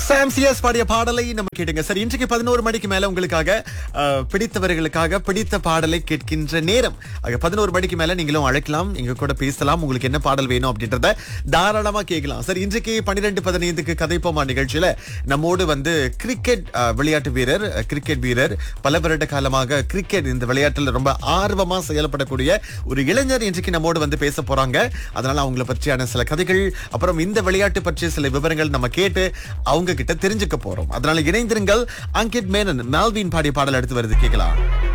சாம் CS பாடிய பாடலை நம்ம கேட்டுங்க சரி இன்றைக்கு பதினோரு மணிக்கு மேல உங்களுக்காக அஹ், பிடித்தவர்களுக்காக பிடித்த பாடலை கேட்கின்ற நேரம் ஆக பதினோரு மணிக்கு மேல நீங்களும் அழைக்கலாம் எங்க கூட பேசலாம் உங்களுக்கு என்ன பாடல் வேணும் அப்படின்றத தாராளமா கேட்கலாம் சரி இன்றைக்கு பன்னிரெண்டு பதினைந்துக்கு கதைப்போமா நிகழ்ச்சியில நம்மோடு வந்து கிரிக்கெட் அஹ், விளையாட்டு வீரர் அஹ், கிரிக்கெட் வீரர் பல வருட காலமாக கிரிக்கெட் இந்த விளையாட்டுல ரொம்ப ஆர்வமா செயல்படக்கூடிய ஒரு இளைஞர் இன்றைக்கு நம்மோடு வந்து பேச போறாங்க அதனால அவங்கள பற்றியான சில கதைகள் அப்புறம் இந்த விளையாட்டு பற்றிய சில விவரங்கள் நம்ம கேட்டு அவங்க கிட்ட தெரிஞ்சுக்க போறோம் அதனால இணைந்திருங்கள் அங்கிட் மேனன் மேல்வின் பாடிய பாடல் எடுத்து வருது கேட்கலாம்